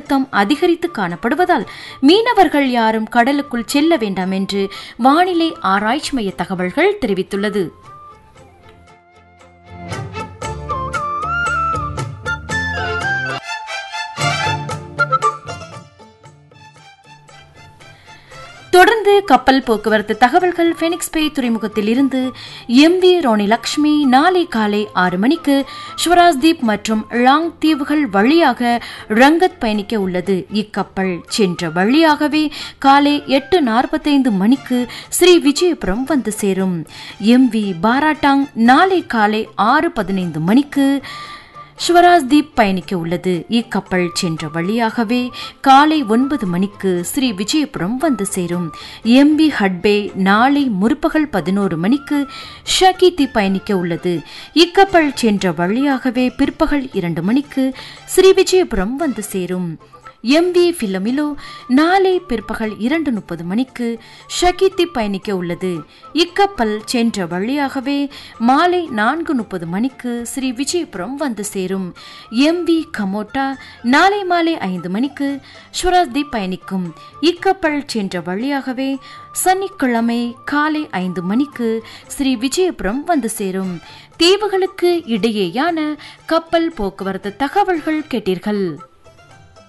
அழுத்தம் அதிகரித்து காணப்படுவதால் மீனவர்கள் யாரும் கடலுக்குள் செல்ல வேண்டாம் என்று வானிலை ஆராய்ச்சி மைய தகவல்கள் தெரிவித்துள்ளது தொடர்ந்து கப்பல் போக்குவரத்து தகவல்கள் ஃபெனிக்ஸ் பே துறைமுகத்தில் இருந்து எம் வி ரோனி லக்ஷ்மி நாளை காலை ஆறு மணிக்கு ஸ்வராஜ்தீப் மற்றும் லாங் தீவுகள் வழியாக ரங்கத் பயணிக்க உள்ளது இக்கப்பல் சென்ற வழியாகவே காலை எட்டு நாற்பத்தைந்து மணிக்கு ஸ்ரீ விஜயபுரம் வந்து சேரும் எம் வி பாராட்டாங் நாளை காலை ஆறு பதினைந்து மணிக்கு ஸ்வராஜ்தீப் பயணிக்க உள்ளது இக்கப்பல் சென்ற வழியாகவே காலை ஒன்பது மணிக்கு ஸ்ரீ விஜயபுரம் வந்து சேரும் எம்பி ஹட்பே நாளை முற்பகல் பதினோரு மணிக்கு ஷகீதி பயணிக்க உள்ளது இக்கப்பல் சென்ற வழியாகவே பிற்பகல் இரண்டு மணிக்கு ஸ்ரீ விஜயபுரம் வந்து சேரும் எம்பி பிலமிலோ நாளை பிற்பகல் இரண்டு முப்பது மணிக்கு ஷகித்தி பயணிக்க உள்ளது இக்கப்பல் சென்ற வழியாகவே மாலை நான்கு முப்பது மணிக்கு ஸ்ரீ விஜயபுரம் வந்து சேரும் எம்பி கமோட்டா நாளை மாலை ஐந்து மணிக்கு ஸ்வராஜ்தீப் பயணிக்கும் இக்கப்பல் சென்ற வழியாகவே சனிக்கிழமை காலை ஐந்து மணிக்கு ஸ்ரீ விஜயபுரம் வந்து சேரும் தீவுகளுக்கு இடையேயான கப்பல் போக்குவரத்து தகவல்கள் கேட்டீர்கள்